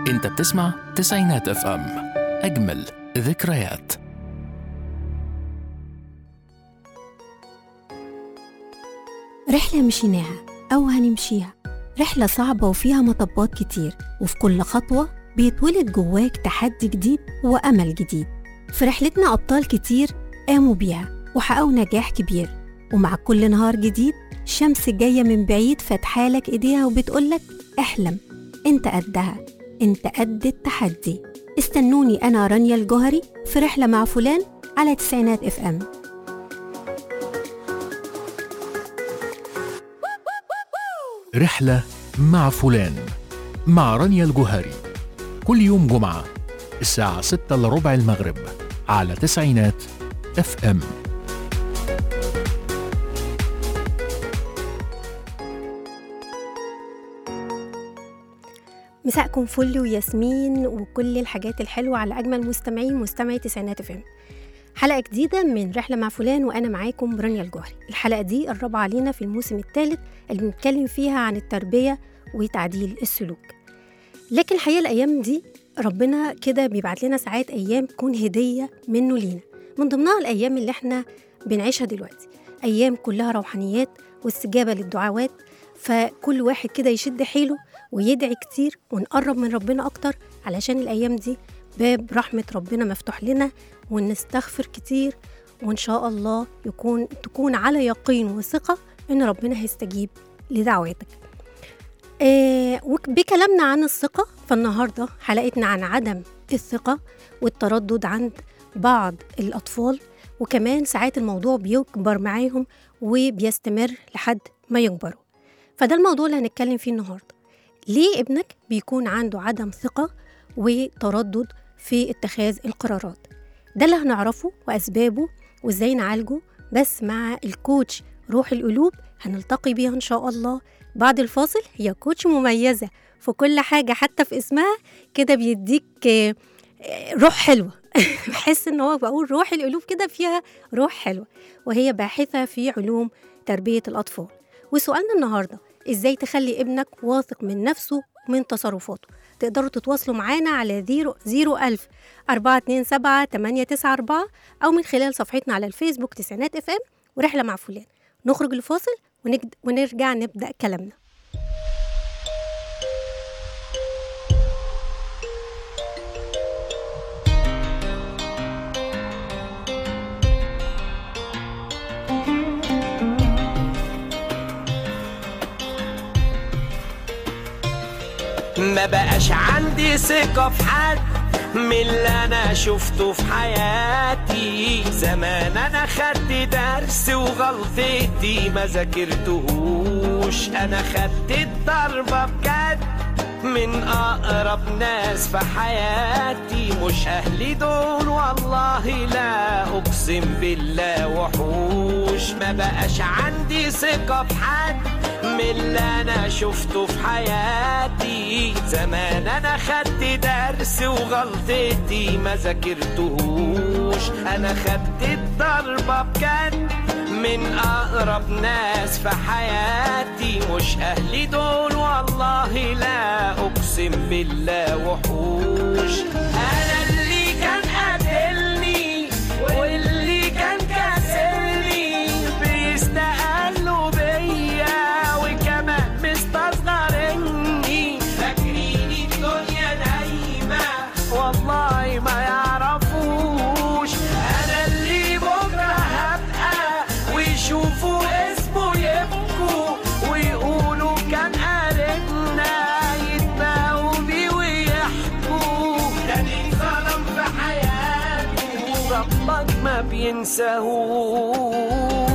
انت بتسمع تسعينات اف ام اجمل ذكريات رحلة مشيناها أو هنمشيها رحلة صعبة وفيها مطبات كتير وفي كل خطوة بيتولد جواك تحدي جديد وأمل جديد في رحلتنا أبطال كتير قاموا بيها وحققوا نجاح كبير ومع كل نهار جديد الشمس جاية من بعيد فاتحالك إيديها وبتقولك احلم انت قدها انت قد التحدي استنوني أنا رانيا الجوهري في رحلة مع فلان على تسعينات اف ام رحلة مع فلان مع رانيا الجوهري كل يوم جمعة الساعة 6 إلا ربع المغرب على تسعينات اف ام مساءكم فل وياسمين وكل الحاجات الحلوة على أجمل مستمعين مستمعي تسعينات اف ام حلقة جديدة من رحلة مع فلان وأنا معاكم رانيا الجوهري الحلقة دي الرابعة علينا في الموسم الثالث اللي بنتكلم فيها عن التربية وتعديل السلوك لكن الحقيقة الأيام دي ربنا كده بيبعت لنا ساعات أيام تكون هدية منه لينا من ضمنها الأيام اللي احنا بنعيشها دلوقتي أيام كلها روحانيات واستجابة للدعوات فكل واحد كده يشد حيله ويدعي كتير ونقرب من ربنا أكتر علشان الأيام دي باب رحمة ربنا مفتوح لنا ونستغفر كتير وإن شاء الله يكون تكون على يقين وثقة إن ربنا هيستجيب لدعواتك آه وبكلامنا عن الثقة فالنهاردة حلقتنا عن عدم الثقة والتردد عند بعض الأطفال وكمان ساعات الموضوع بيكبر معاهم وبيستمر لحد ما يكبروا فده الموضوع اللي هنتكلم فيه النهارده ليه ابنك بيكون عنده عدم ثقة وتردد في اتخاذ القرارات ده اللي هنعرفه وأسبابه وإزاي نعالجه بس مع الكوتش روح القلوب هنلتقي بيها إن شاء الله بعد الفاصل هي كوتش مميزة في كل حاجة حتى في اسمها كده بيديك آه، آه، روح حلوة بحس إن هو بقول روح القلوب كده فيها روح حلوة وهي باحثة في علوم تربية الأطفال وسؤالنا النهاردة إزاي تخلي ابنك واثق من نفسه ومن تصرفاته تقدروا تتواصلوا معانا على 0 ألف 427 894 أو من خلال صفحتنا على الفيسبوك تسعينات اف ام ورحلة مع فلان نخرج الفاصل ونجد ونرجع نبدأ كلامنا ما بقاش عندي ثقة في حد من اللي انا شفته في حياتي زمان انا خدت درس وغلطتي ما ذاكرتهوش انا خدت الضربة بجد من اقرب ناس في حياتي مش اهلي دول والله لا اقسم بالله وحوش ما بقاش عندي ثقة في حد من اللي انا شفته في حياتي زمان انا خدت درس وغلطتي ما ذاكرتهوش انا خدت الضربة بجد من اقرب ناس في حياتي مش اهلي دول والله لا اقسم بالله وحوش انا اللي كان قاتلني واللي كان كاسرني بيستقلوا بيا وكمان مستصغرني فاكرين الدنيا نايمة والله ما يعرفوش انا اللي بكره هبقى ويشوفوا اسمه يبكوا ويقولوا كان قالتنا يتباهوا بيه ويحكوا كان ظلم في حياته ربك ما بينساهوش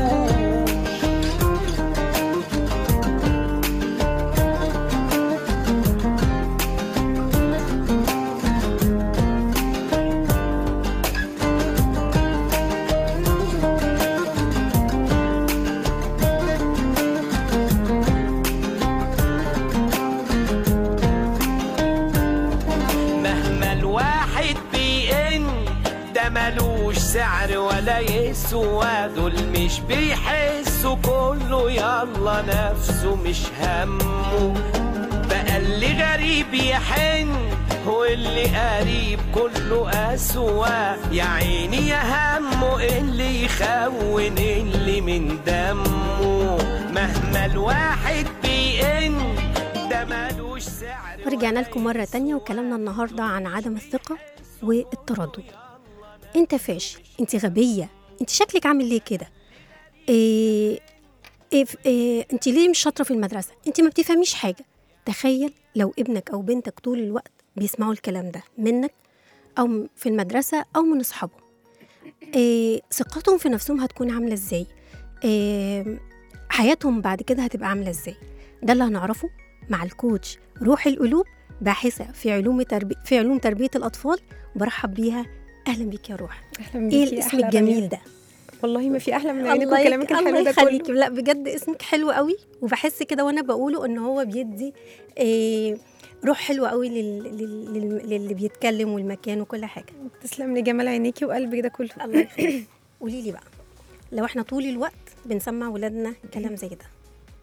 مهما الواحد بيئن ده ملوش سعر ولا يسوى دول مش بيحسوا كله يلا نفسه مش همه بقى ده اللي غريب يحن واللي قريب كله أسوا يا عيني يا همه اللي يخون اللي من دمه مهما الواحد بيئن ده ملوش سعر ورجعنا لكم مرة تانية وكلامنا النهاردة عن عدم الثقة والتردد انت فاشل انت غبية انت شكلك عامل ليه كده إيه إيه إيه انت ليه مش شاطرة في المدرسة انت ما بتفهميش حاجة تخيل لو ابنك او بنتك طول الوقت بيسمعوا الكلام ده منك او م- في المدرسة او من اصحابهم إيه ثقتهم في نفسهم هتكون عاملة ازاي إيه حياتهم بعد كده هتبقى عاملة ازاي ده اللي هنعرفه مع الكوتش روح القلوب باحثة في علوم تربي... في علوم تربية الأطفال برحب بيها أهلا بيك يا روح اهلا إيه بيكي، الاسم أحلى الجميل رانيا. ده والله ما في احلى من عينك الله وكلامك يك- الحلو الله ده يخليك كله لا بجد اسمك حلو قوي وبحس كده وانا بقوله ان هو بيدي إيه روح حلوه قوي لل... لل... لل... للي بيتكلم والمكان وكل حاجه تسلم لي جمال عينيكي وقلبك ده كله الله يخليك قولي لي بقى لو احنا طول الوقت بنسمع ولادنا كلام زي ده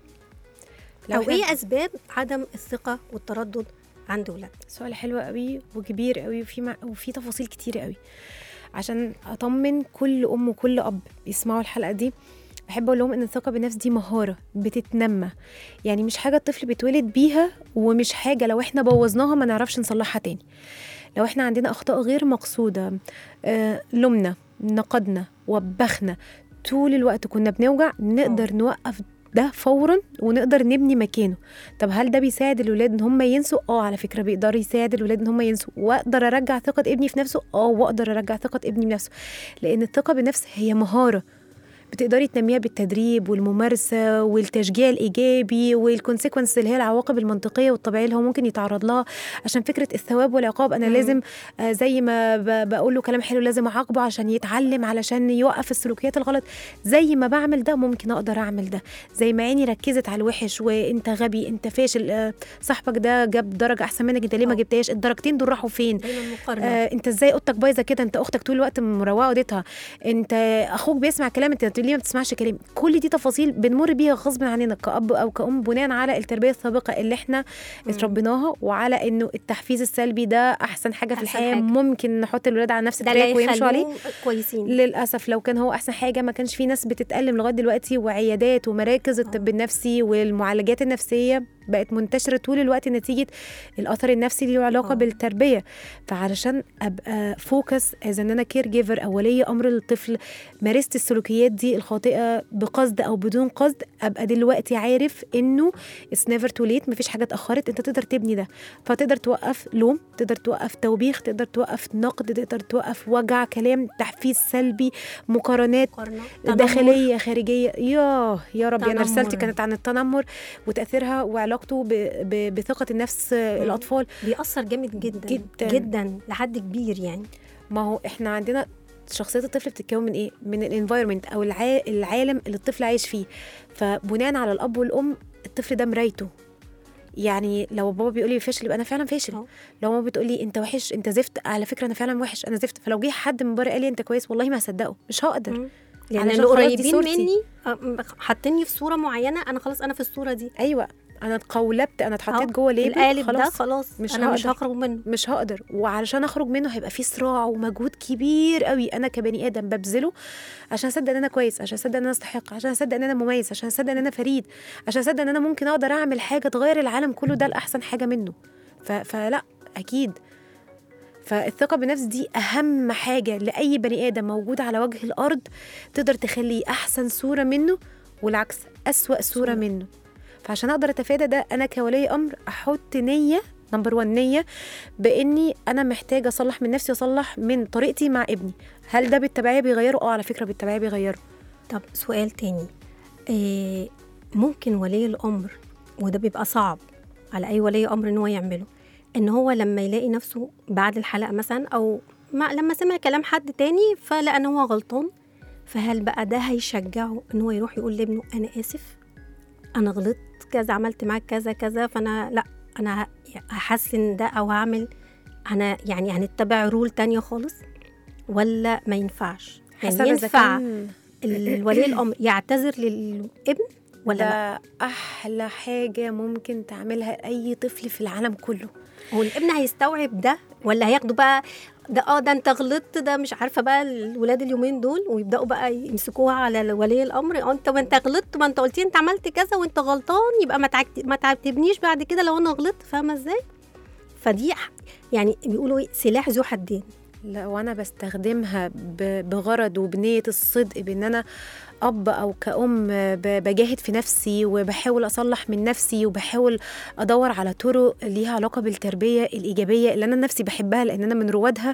لو او إحنا- ايه اسباب عدم الثقه والتردد عند ولادنا سؤال حلو قوي وكبير قوي وفي مع... وفي تفاصيل كتير قوي عشان اطمن كل ام وكل اب بيسمعوا الحلقه دي بحب اقول لهم ان الثقه بالنفس دي مهاره بتتنمى يعني مش حاجه الطفل بيتولد بيها ومش حاجه لو احنا بوظناها ما نعرفش نصلحها تاني لو احنا عندنا اخطاء غير مقصوده آه لومنا نقدنا وبخنا طول الوقت كنا بنوجع نقدر نوقف ده فورا ونقدر نبني مكانه طب هل ده بيساعد الولاد ان هم ينسوا اه على فكره بيقدر يساعد الولاد ان هم ينسوا واقدر ارجع ثقه ابني في نفسه اه واقدر ارجع ثقه ابني بنفسه لان الثقه بالنفس هي مهاره بتقدري تنميها بالتدريب والممارسه والتشجيع الايجابي والكونسيكونس اللي هي العواقب المنطقيه والطبيعيه اللي هو ممكن يتعرض لها عشان فكره الثواب والعقاب انا مم. لازم آه زي ما ب- بقول له كلام حلو لازم اعاقبه عشان يتعلم علشان يوقف السلوكيات الغلط زي ما بعمل ده ممكن اقدر اعمل ده زي ما عيني ركزت على الوحش وانت غبي انت فاشل آه صاحبك ده جاب درجه احسن منك انت ليه ما آه. جبتهاش الدرجتين دول راحوا فين دايما مقارنه آه انت ازاي اوضتك بايظه كده انت اختك طول الوقت مروقه اوضتها انت اخوك بيسمع كلام انت ليه ما بتسمعش كلام كل دي تفاصيل بنمر بيها غصب عننا كاب او كأم بناء على التربيه السابقه اللي احنا اتربيناها وعلى انه التحفيز السلبي ده احسن حاجه في أحسن الحياه حاجة. ممكن نحط الولاد على نفس ده اللي التراك ويمشوا عليه هيخلوهم كويسين للاسف لو كان هو احسن حاجه ما كانش في ناس بتتالم لغايه دلوقتي وعيادات ومراكز الطب النفسي والمعالجات النفسيه بقت منتشره طول الوقت نتيجه الاثر النفسي اللي له علاقه آه. بالتربيه فعلشان ابقى فوكس از ان انا كير جيفر او ولي امر للطفل مارست السلوكيات دي الخاطئه بقصد او بدون قصد ابقى دلوقتي عارف انه اتس نيفر تو ليت مفيش حاجه اتاخرت انت تقدر تبني ده فتقدر توقف لوم تقدر توقف توبيخ تقدر توقف نقد تقدر توقف وجع كلام تحفيز سلبي مقارنات مقارنه تنمر. داخليه خارجيه ياه يا ربي انا تنمر. رسالتي كانت عن التنمر وتاثيرها وعلاقته ب... ب... بثقه النفس آه، الاطفال بيأثر جامد جدا جداً. جدا لحد كبير يعني ما هو احنا عندنا شخصيه الطفل بتتكون من ايه من الانفايرمنت او الع... العالم اللي الطفل عايش فيه فبناء على الاب والام الطفل ده مرايته يعني لو بابا بيقول لي فاشل يبقى انا فعلا فاشل أه. لو ماما بتقول لي انت وحش انت زفت على فكره انا فعلا وحش انا زفت فلو جه حد من بره قال لي انت كويس والله ما هصدقه مش هقدر مم. لان علشان اللي خلاص دي قريبين صورتي. مني آه، حاطيني في صوره معينه انا خلاص انا في الصوره دي ايوه انا اتقولبت انا اتحطيت آه، جوه ليبل القالب ده خلاص خلاص مش انا مش هقدر. هخرج منه مش هقدر وعلشان اخرج منه هيبقى في صراع ومجهود كبير قوي انا كبني ادم ببذله عشان اصدق ان انا كويس عشان اصدق ان انا استحق عشان اصدق ان انا مميز عشان اصدق ان انا فريد عشان اصدق ان انا ممكن اقدر اعمل حاجه تغير العالم كله ده لاحسن حاجه منه ف... فلا اكيد فالثقه بالنفس دي اهم حاجه لاي بني ادم موجود على وجه الارض تقدر تخليه احسن صوره منه والعكس اسوا صوره صورة. منه فعشان اقدر اتفادى ده انا كولي امر احط نيه نمبر 1 نيه باني انا محتاجه اصلح من نفسي واصلح من طريقتي مع ابني هل ده بالتبعيه بيغيره اه على فكره بالتبعيه بيغيره طب سؤال تاني إيه ممكن ولي الامر وده بيبقى صعب على اي ولي امر ان هو يعمله ان هو لما يلاقي نفسه بعد الحلقه مثلا او ما لما سمع كلام حد تاني فلقى ان هو غلطان فهل بقى ده هيشجعه ان هو يروح يقول لابنه انا اسف انا غلطت كذا عملت معاك كذا كذا فانا لا انا ه- هحسن ده او هعمل انا يعني هنتبع رول تانية خالص ولا ما ينفعش يعني حسب اذا ينفع كان الولي الامر يعتذر للابن ولا لا ده احلى حاجه ممكن تعملها اي طفل في العالم كله هو الابن هيستوعب ده ولا هياخده بقى ده اه ده انت غلطت ده مش عارفه بقى الولاد اليومين دول ويبداوا بقى يمسكوها على ولي الامر اه انت ما انت غلطت ما انت قلت لي انت عملت كذا وانت غلطان يبقى ما تعت- ما تعاتبنيش بعد كده لو انا غلطت فاهمه ازاي فدي ح- يعني بيقولوا ايه سلاح ذو حدين لا وانا بستخدمها ب- بغرض وبنيه الصدق بان انا اب او كأم ب- بجاهد في نفسي وبحاول اصلح من نفسي وبحاول ادور على طرق ليها علاقه بالتربيه الايجابيه اللي انا نفسي بحبها لان انا من روادها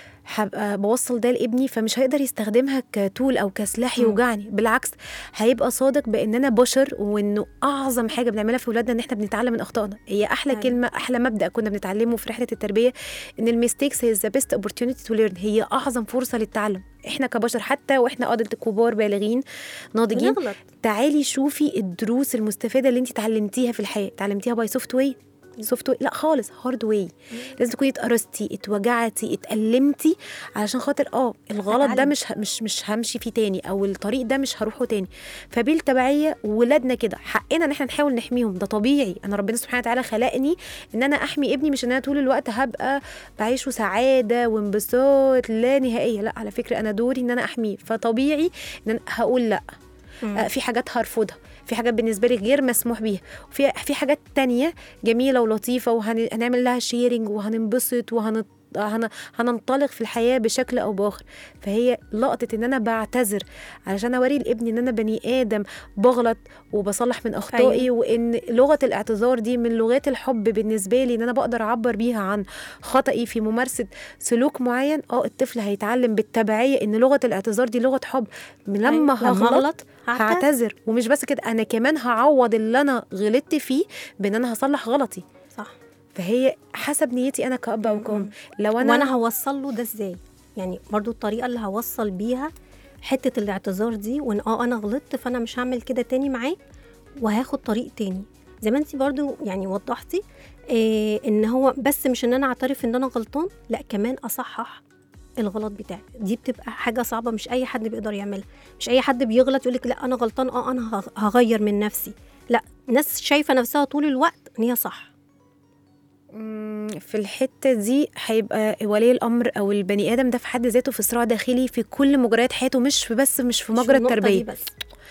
هبقى بوصل ده لابني فمش هيقدر يستخدمها كتول او كسلاح مم. يوجعني بالعكس هيبقى صادق باننا بشر وانه اعظم حاجه بنعملها في اولادنا ان احنا بنتعلم من اخطائنا هي احلى أيوة. كلمه احلى مبدا كنا بنتعلمه في رحله التربيه ان الميستيكس هي ذا بيست opportunity تو ليرن هي اعظم فرصه للتعلم احنا كبشر حتى واحنا ادلت كبار بالغين ناضجين بنغلط تعالي شوفي الدروس المستفاده اللي انت اتعلمتيها في الحياه اتعلمتيها باي سوفت واي سوفت واي لا خالص هارد واي لازم تكوني اتقرصتي اتوجعتي اتألمتي علشان خاطر اه الغلط ده أتعلم. مش ه- مش مش همشي فيه تاني او الطريق ده مش هروحه تاني فبالتبعيه ولادنا كده حقنا ان احنا نحاول نحميهم ده طبيعي انا ربنا سبحانه وتعالى خلقني ان انا احمي ابني مش ان انا طول الوقت هبقى بعيشه سعاده وانبساط لا نهائيه لا على فكره انا دوري ان انا احميه فطبيعي ان انا هقول لا آه، في حاجات هرفضها في حاجات بالنسبه لي غير مسموح بيها وفي في حاجات تانية جميله ولطيفه وهنعمل لها شيرنج وهننبسط وهن هن- هننطلق في الحياه بشكل او باخر فهي لقطه ان انا بعتذر علشان اوري لابني ان انا بني ادم بغلط وبصلح من اخطائي أيوة. وان لغه الاعتذار دي من لغات الحب بالنسبه لي ان انا بقدر اعبر بيها عن خطأي في ممارسه سلوك معين اه الطفل هيتعلم بالتبعيه ان لغه الاعتذار دي لغه حب لما أيوة. لما هغلط أغلط هعتذر. هعتذر ومش بس كده انا كمان هعوض اللي انا غلطت فيه بان انا هصلح غلطي صح فهي حسب نيتي انا كأب او كأم لو وانا, انا وأنا هوصل له ده ازاي يعني برضو الطريقه اللي هوصل بيها حته الاعتذار دي وان اه انا غلطت فانا مش هعمل كده تاني معاك وهاخد طريق تاني زي ما انت برضو يعني وضحتي إيه ان هو بس مش ان انا اعترف ان انا غلطان لا كمان اصحح الغلط بتاعي دي بتبقى حاجه صعبه مش اي حد بيقدر يعملها مش اي حد بيغلط يقول لك لا انا غلطان اه انا هغ- هغير من نفسي لا ناس شايفه نفسها طول الوقت ان هي صح مم، في الحته دي هيبقى ولي الامر او البني ادم ده في حد ذاته في صراع داخلي في كل مجريات حياته مش في بس مش في مش مجرى النقطة دي التربيه بس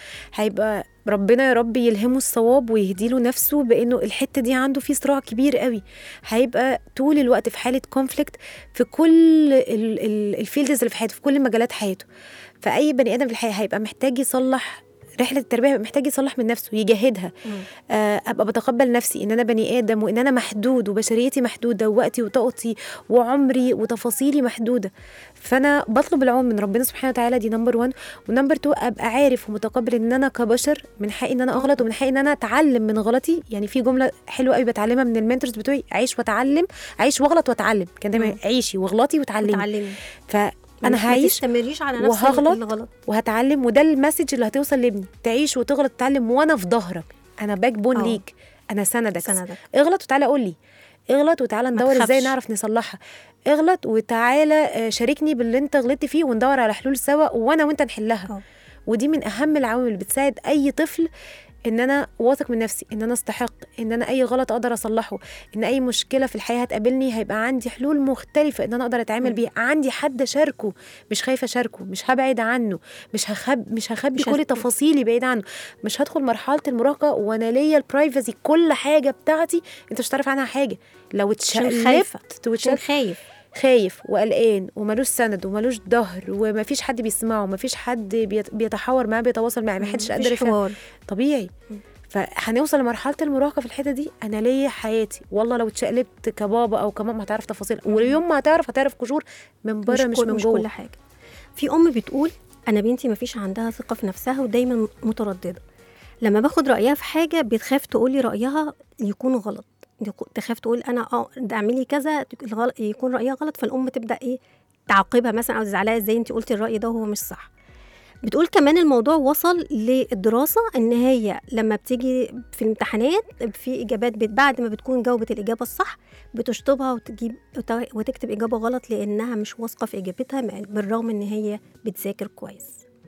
هيبقى ربنا يا رب يلهمه الصواب ويهديله نفسه بانه الحته دي عنده فيه صراع كبير قوي هيبقى طول الوقت في حاله كونفليكت في كل الفيلدز اللي في حياته في كل مجالات حياته فاي بني ادم في الحياه هيبقى محتاج يصلح رحله التربيه هيبقى محتاج يصلح من نفسه يجاهدها آه، ابقى بتقبل نفسي ان انا بني ادم وان انا محدود وبشريتي محدوده ووقتي وطاقتي وعمري وتفاصيلي محدوده فانا بطلب العون من ربنا سبحانه وتعالى دي نمبر 1 ونمبر 2 ابقى عارف ومتقبل ان انا كبشر من حقي ان انا اغلط ومن حقي ان انا اتعلم من غلطي يعني في جمله حلوه قوي بتعلمها من المنتورز بتوعي عيش واتعلم عيش واغلط واتعلم كان دايما مم. عيشي واغلطي وتعلمي تعلمي فانا ما هعيش تستمريش على نفس وهغلط الغلط وهتعلم وده المسج اللي هتوصل لابني تعيش وتغلط تتعلم وانا في ظهرك انا باك بون آه. ليك انا سندك سندك. اغلط وتعالى قول لي اغلط وتعالى ندور ازاي تخافش. نعرف نصلحها اغلط وتعالى آه، شاركني باللي انت غلطت فيه وندور على حلول سوا وانا وانت نحلها آه. ودي من اهم العوامل اللي بتساعد اي طفل ان انا واثق من نفسي ان انا استحق ان انا اي غلط اقدر اصلحه ان اي مشكله في الحياه هتقابلني هيبقى عندي حلول مختلفه ان انا اقدر اتعامل مم. بيها عندي حد اشاركه مش خايفه اشاركه مش هبعد عنه مش هخب مش هخبي مش كل هت- تفاصيلي بعيد عنه مش هدخل مرحله المراهقه وانا ليا البرايفسي كل حاجه بتاعتي انت مش هتعرف عنها حاجه لو عشان خايفة. اتشقلبت عشان واتشقلبت خايف خايف وقلقان وملوش سند وملوش ظهر ومفيش حد بيسمعه ومفيش حد بيت- بيتحاور معاه بيتواصل معاه محدش قادر مفيش يفهم حوار طبيعي فهنوصل لمرحله المراهقه في الحته دي انا ليا حياتي والله لو اتشقلبت كبابا او كماما هتعرف تفاصيل واليوم ما هتعرف هتعرف قشور من بره مش, كل- من مش جوه كل حاجه في ام بتقول انا بنتي ما فيش عندها ثقه في نفسها ودايما متردده لما باخد رايها في حاجه بتخاف تقول لي رايها يكون غلط يكو- تخاف تقول انا اه ده اعملي كذا الغلط- يكون رايها غلط فالام تبدا ايه تعاقبها مثلا او تزعلها ازاي انت قلتي الراي ده وهو مش صح بتقول كمان الموضوع وصل للدراسة إن هي لما بتيجي في الامتحانات في إجابات بت- بعد ما بتكون جاوبت الإجابة الصح بتشطبها وتجيب وت- وتكتب إجابة غلط لأنها مش واثقة في إجابتها مع- بالرغم إن هي بتذاكر كويس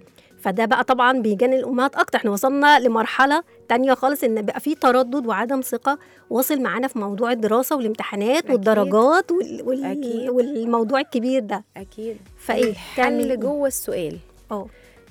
فده بقى طبعا بيجنن الامهات اكتر احنا وصلنا لمرحله تانية خالص ان بقى في تردد وعدم ثقه واصل معانا في موضوع الدراسه والامتحانات أكيد. والدرجات وال... وال... أكيد. والموضوع الكبير ده اكيد فايه تعمل الحل إيه؟ جوه السؤال اه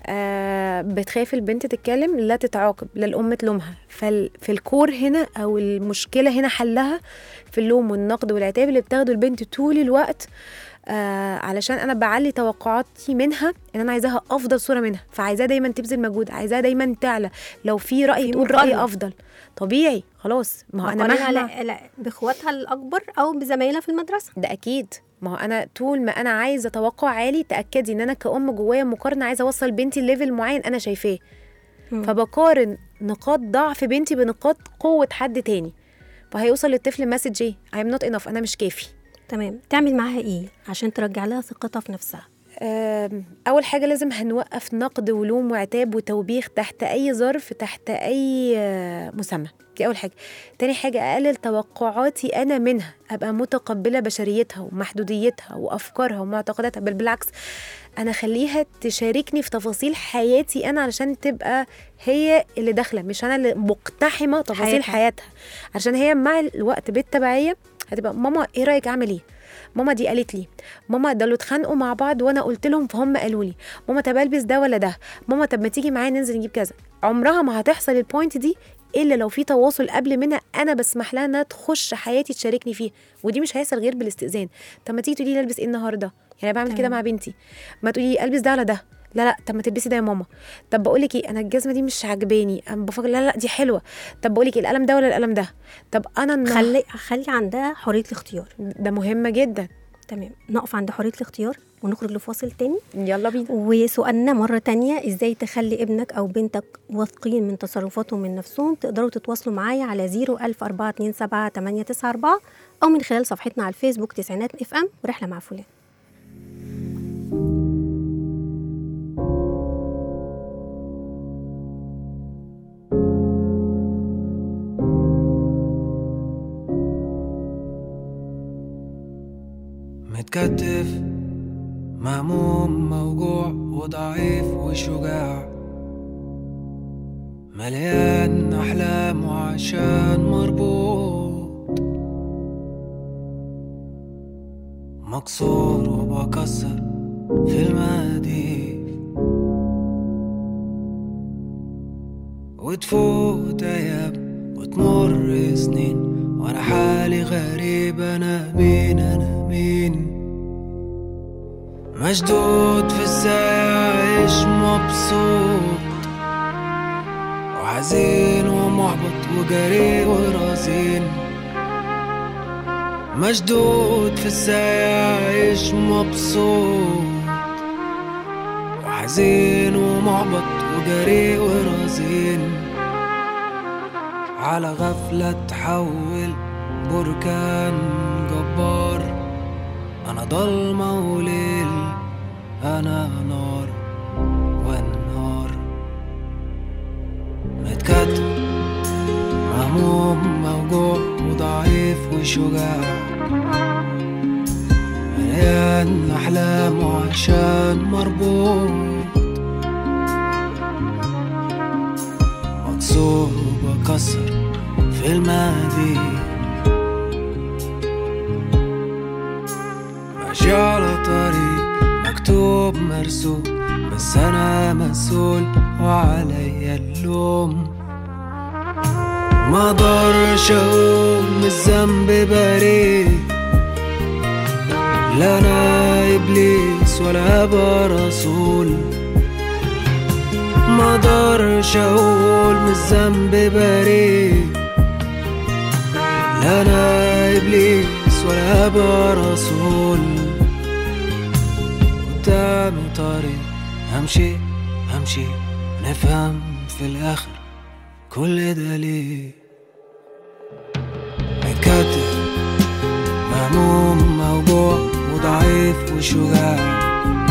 آه بتخاف البنت تتكلم لا تتعاقب لا الام تلومها ففي الكور هنا او المشكله هنا حلها في اللوم والنقد والعتاب اللي بتاخده البنت طول الوقت آه علشان انا بعلي توقعاتي منها ان انا عايزاها افضل صوره منها فعايزاها دايما تبذل مجهود عايزاها دايما تعلى لو في راي في تقول راي مقارنة. افضل طبيعي خلاص ما هو انا مقارنها مهما لا لا باخواتها الاكبر او بزمايلها في المدرسه ده اكيد ما هو انا طول ما انا عايزه توقع عالي تاكدي ان انا كأم جوايا مقارنه عايزه اوصل بنتي ليفل معين انا شايفاه مم. فبقارن نقاط ضعف بنتي بنقاط قوه حد تاني فهيوصل للطفل مسج ايه I'm not enough انا مش كافي تمام تعمل معاها ايه عشان ترجع لها ثقتها في نفسها أم، اول حاجه لازم هنوقف نقد ولوم وعتاب وتوبيخ تحت اي ظرف تحت اي آه، مسمى دي اول حاجه تاني حاجه اقلل توقعاتي انا منها ابقى متقبله بشريتها ومحدوديتها وافكارها ومعتقداتها بل بالعكس انا اخليها تشاركني في تفاصيل حياتي انا علشان تبقى هي اللي داخله مش انا اللي مقتحمه تفاصيل حياتها. حياتها, حياتها. عشان هي مع الوقت بالتبعيه هتبقى ماما ايه رايك اعمل ايه ماما دي قالت لي ماما ده اللي اتخانقوا مع بعض وانا قلت لهم فهم قالوا لي ماما طب البس ده ولا ده ماما طب ما تيجي معايا ننزل نجيب كذا عمرها ما هتحصل البوينت دي الا لو في تواصل قبل منها انا بسمح لها انها تخش حياتي تشاركني فيها ودي مش هيحصل غير بالاستئذان طب ما تيجي تقولي لي البس ايه النهارده يعني أنا بعمل كده تمام. مع بنتي ما تقولي لي البس ده ولا ده لا لا طب ما تلبسي ده يا ماما طب بقول لك ايه انا الجزمه دي مش عاجباني انا بفكر لا لا دي حلوه طب بقول لك ايه القلم ده ولا القلم ده طب انا النهار- خلي خلي عندها حريه الاختيار ده مهمه جدا تمام نقف عند حريه الاختيار ونخرج لفاصل تاني يلا بينا وسؤالنا مرة تانية ازاي تخلي ابنك او بنتك واثقين من تصرفاتهم من نفسهم تقدروا تتواصلوا معايا على 01427 او من خلال صفحتنا على الفيسبوك تسعينات اف ام ورحلة مع فلان متكتف مهموم موجوع وضعيف وشجاع مليان أحلام وعشان مربوط مكسور وبكسر في المقاديف وتفوت أيام وتمر سنين وأنا حالي غريب أنا مين أنا مين مشدود في الساعة عايش مبسوط وحزين ومحبط وجري ورزين مشدود في الساعة عايش مبسوط وحزين ومحبط وجري ورزين على غفلة تحول بركان جبار أنا ضلمة وليل أنا نار والنار متكتف مهموم موجوع وضعيف وشجاع مليان أحلام وعشان مربوط مكسور وبكسر في الماضي ماشي على طريق مكتوب مرسوم بس انا مسؤول وعليا اللوم ما اقدرش اقول من الذنب بريء لا انا ابليس ولا ابقى رسول ما اقدرش اقول من الذنب بريء لا انا ابليس ولا ابقى رسول قدامي طريق همشي همشي نفهم في الاخر كل ده ليه متكتف مهموم موجوع وضعيف وشجاع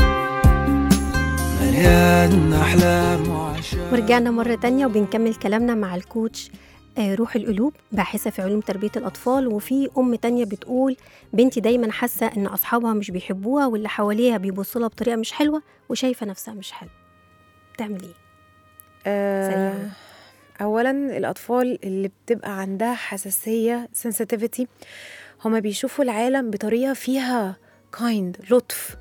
مليان احلام وعشاق ورجعنا مرة تانية وبنكمل كلامنا مع الكوتش آه، روح القلوب باحثة في علوم تربية الأطفال وفي أم تانية بتقول بنتي دايما حاسة إن أصحابها مش بيحبوها واللي حواليها بيبصوا لها بطريقة مش حلوة وشايفة نفسها مش حلوة بتعمل ايه آه سريعاً. اولا الاطفال اللي بتبقى عندها حساسيه sensitivity هما بيشوفوا العالم بطريقه فيها kind لطف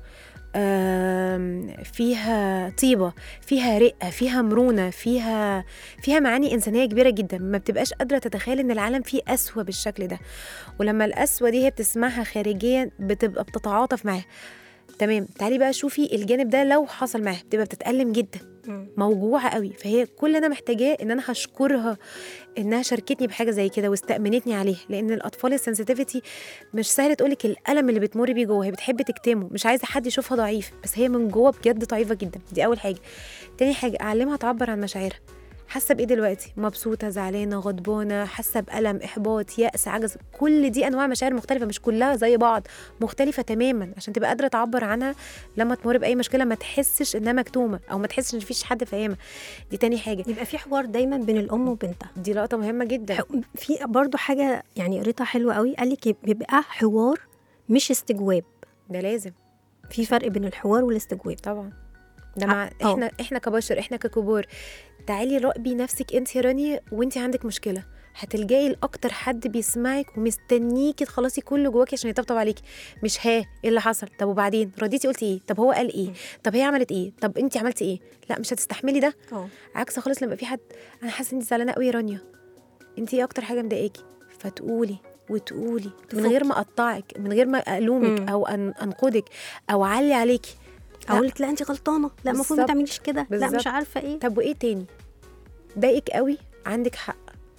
آم، فيها طيبه فيها رقه فيها مرونه فيها فيها معاني انسانيه كبيره جدا ما بتبقاش قادره تتخيل ان العالم فيه قسوه بالشكل ده ولما القسوه دي هي بتسمعها خارجيا بتبقى بتتعاطف معاها تمام تعالي بقى شوفي الجانب ده لو حصل معاها بتبقى بتتألم جدا موجوعه قوي فهي كل اللي انا محتاجاه ان انا هشكرها انها شاركتني بحاجه زي كده واستأمنتني عليه لان الاطفال السنسيتيفيتي مش سهل تقولك الالم اللي بتمر بيه جوه هي بتحب تكتمه مش عايزه حد يشوفها ضعيف بس هي من جوه بجد ضعيفه جدا دي اول حاجه تاني حاجه اعلمها تعبر عن مشاعرها حاسه بايه دلوقتي مبسوطه زعلانه غضبانه حاسه بالم احباط يأس عجز كل دي انواع مشاعر مختلفه مش كلها زي بعض مختلفه تماما عشان تبقى قادره تعبر عنها لما تمر باي مشكله ما تحسش انها مكتومه او ما تحسش ان مفيش حد فاهمها دي تاني حاجه يبقى في حوار دايما بين الام وبنتها دي لقطه مهمه جدا ح- في برضو حاجه يعني قريتها حلوه قوي قال لك بيبقى حوار مش استجواب ده لازم في فرق بين الحوار والاستجواب طبعا ده ع- مع آه. احنا احنا كبشر احنا ككبار تعالي راقبي نفسك انت يا رانيا وانت عندك مشكله هتلجئي لاكتر حد بيسمعك ومستنيكي تخلصي كل اللي جواكي عشان يطبطب عليكي مش ها ايه اللي حصل طب وبعدين رديتي قلتي ايه طب هو قال ايه طب هي عملت ايه طب انت عملتي ايه لا مش هتستحملي ده اه عكس خالص لما في حد انا حاسه انت زعلانه قوي يا رانيا انت ايه اكتر حاجه مضايقاكي فتقولي وتقولي من تفكي. غير ما اقطعك من غير ما الومك مم. او أن انقدك او اعلي عليكي لا. اقول لك لا انت غلطانه لا المفروض ما بالظبط. تعمليش كده لا مش بالظبط. عارفه ايه طب وايه تاني ضايقك قوي عندك حق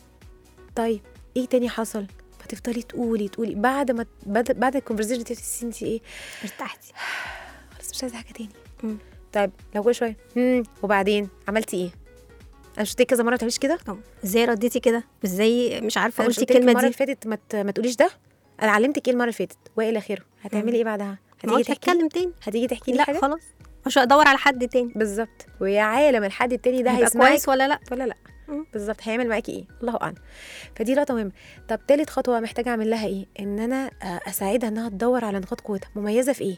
طيب ايه تاني حصل فتفضلي تقولي تقولي بعد ما بعد, بعد الكونفرزيشن دي تحسي انت ايه ارتحتي خلاص مش عايزه حاجه تاني مم. طيب لو كل شويه "مم، وبعدين عملتي ايه انا شفتك كذا مره تعمليش كده طب ازاي رديتي كده ازاي مش عارفه انا قلتي قلت الكلمه الكلمه المره دي اللي فاتت ما, ت- ما تقوليش ده انا علمتك ايه المره اللي فاتت والى اخره هتعملي ايه بعدها ما هتيجي قلتش تحكي اتكلم تاني هتيجي تحكي لي لا حاجه خلاص مش هدور على حد تاني بالظبط ويا عالم الحد التاني ده هيبقى هيسمعك كويس ولا لا ولا لا مم. بالظبط هيعمل معاكي ايه الله اعلم فدي لقطه مهمه طب تالت خطوه محتاجه اعمل لها ايه ان انا آه، اساعدها انها تدور على نقاط قوتها مميزه في ايه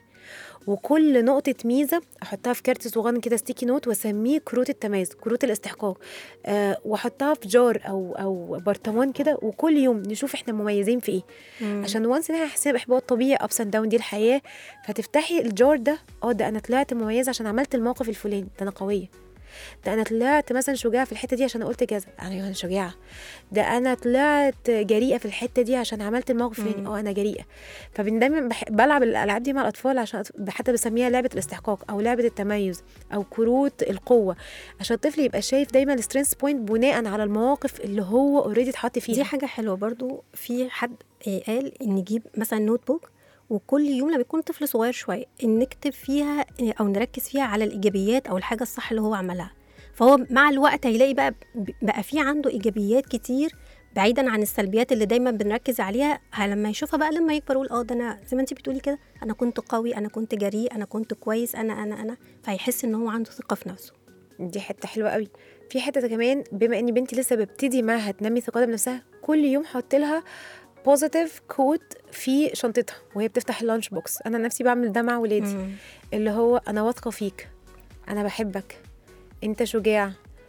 وكل نقطة ميزة أحطها في كارت صغير كده ستيكي نوت وأسميه كروت التميز كروت الاستحقاق أه وأحطها في جار أو أو برطمان كده وكل يوم نشوف إحنا مميزين في إيه عشان وانس إن إحنا حاسين بإحباط طبيعي أبس أند داون دي الحياة فتفتحي الجار ده أه ده أنا طلعت مميزة عشان عملت الموقف الفلاني ده أنا قوية ده انا طلعت مثلا شجاعه في الحته دي عشان قلت كذا انا انا شجاعه ده انا طلعت جريئه في الحته دي عشان عملت الموقف الفلاني اه انا جريئه فبن دايما بح... بلعب الالعاب دي مع الاطفال عشان أط- حتى بسميها لعبه الاستحقاق او لعبه التميز او كروت القوه عشان الطفل يبقى شايف دايما السترينث بوينت بناء على المواقف اللي هو اوريدي اتحط فيها دي حاجه حلوه برضو في حد آه، قال ان نجيب مثلا نوت بوك وكل يوم لما يكون طفل صغير شويه ان نكتب فيها آه، او نركز فيها على الايجابيات او الحاجه الصح اللي هو عملها فهو مع الوقت هيلاقي بقى بقى في عنده ايجابيات كتير بعيدا عن السلبيات اللي دايما بنركز عليها ه- لما يشوفها بقى لما يكبر يقول اه ده انا زي ما انت بتقولي كده انا كنت قوي انا كنت جريء انا كنت كويس انا انا انا فهيحس ان هو عنده ثقه في نفسه دي حته حلوه قوي في حته كمان بما ان بنتي لسه ببتدي معاها تنمي ثقتها بنفسها كل يوم حط لها بوزيتيف كوت في شنطتها وهي بتفتح اللانش بوكس انا نفسي بعمل ده مع ولادي اللي هو انا واثقه فيك انا بحبك انت شجاع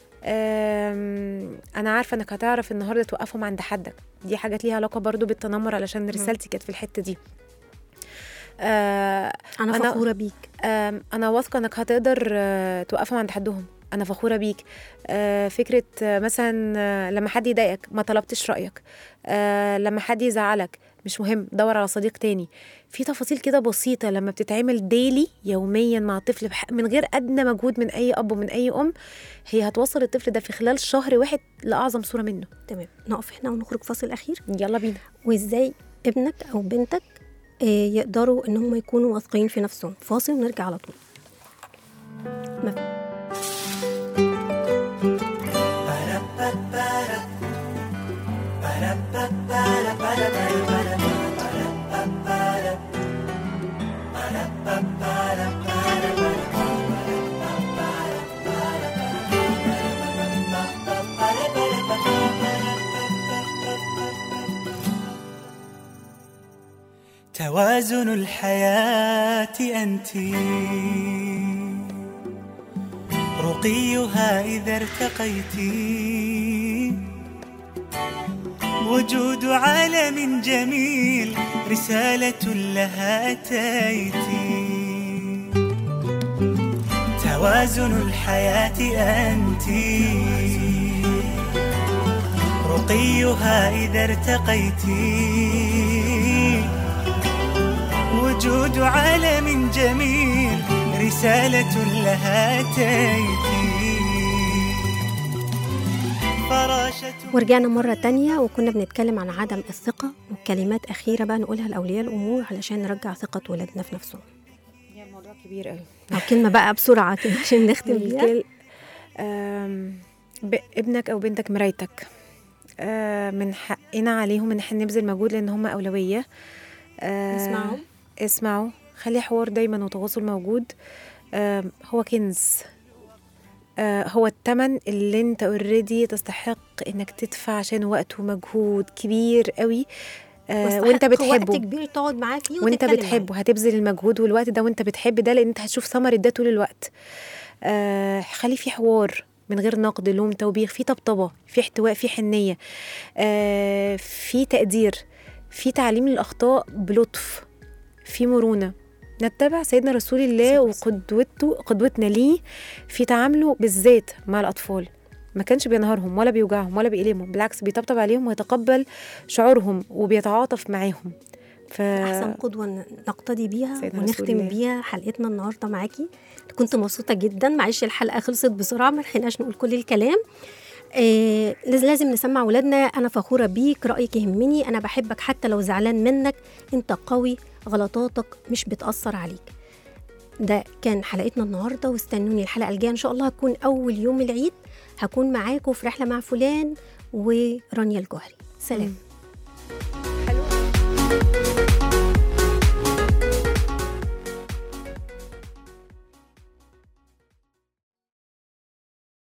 أم، انا عارفه انك هتعرف النهارده توقفهم عند حدك دي حاجات ليها علاقه برضو بالتنمر علشان رسالتي كانت في الحته دي آه انا أنا- فخوره بيك آم، انا واثقه انك هتقدر آه، توقفهم عند حدهم انا فخوره بيك آه، فكره آه، مثلا آه، لما حد يضايقك ما طلبتش رايك آه، لما حد يزعلك مش مهم دور على صديق تاني في تفاصيل كده بسيطه لما بتتعمل ديلي يوميا مع الطفل بح- من غير ادنى مجهود من اي اب ومن اي ام هي هتوصل الطفل ده في خلال شهر واحد لاعظم صوره منه تمام نقف هنا ونخرج فاصل اخير يلا بينا وازاي ابنك او بنتك آه، يقدروا ان هم يكونوا واثقين في نفسهم فاصل ونرجع على طول ما- توازن الحياة أنت رقيها إذا ارتقيتي وجود عالم جميل رسالة لها أتيتي توازن الحياة أنت رقيها إذا ارتقيتي وجود عالم جميل رسالة لها أتيتي فراشة ورجعنا مرة تانية وكنا بنتكلم عن عدم الثقة وكلمات أخيرة بقى نقولها لأولياء الأمور علشان نرجع ثقة ولادنا في نفسهم يعني الموضوع كبير قوي أو كلمة بقى بسرعة كده عشان نختم بيها الكل آم، ب- ابنك او بنتك مرايتك آه، من حقنا عليهم ان احنا نبذل مجهود لان هم اولويه آه، نسمعهم. اسمعوا خلي حوار دايما وتواصل موجود آم، هو كنز آه، هو التمن اللي انت اوريدي تستحق انك تدفع عشان وقت ومجهود كبير قوي آه، واستحق وانت وقت بتحبه كبير تقعد معاه فيه وانت وتتكلم بتحبه هتبذل المجهود والوقت ده وانت بتحب ده لان انت هتشوف ثمرة ده طول الوقت آه خلي في حوار من غير نقد لوم توبيخ في طبطبه في احتواء في حنيه آه في تقدير في تعليم الاخطاء بلطف في مرونه نتبع سيدنا رسول الله وقدوته قدوتنا ليه في تعامله بالذات مع الاطفال ما كانش بينهارهم ولا بيوجعهم ولا بيألمهم بالعكس بيطبطب عليهم ويتقبل شعورهم وبيتعاطف معاهم ف... احسن قدوه نقتدي بيها سيدنا رسول ونختم الله. بيها حلقتنا النهارده معاكي كنت مبسوطه جدا معلش الحلقه خلصت بسرعه ما لحقناش نقول كل الكلام آه لازم نسمع ولادنا انا فخوره بيك رايك يهمني انا بحبك حتى لو زعلان منك انت قوي غلطاتك مش بتاثر عليك ده كان حلقتنا النهارده واستنوني الحلقه الجايه ان شاء الله هتكون اول يوم العيد هكون معاكم في رحله مع فلان ورانيا الجوهري سلام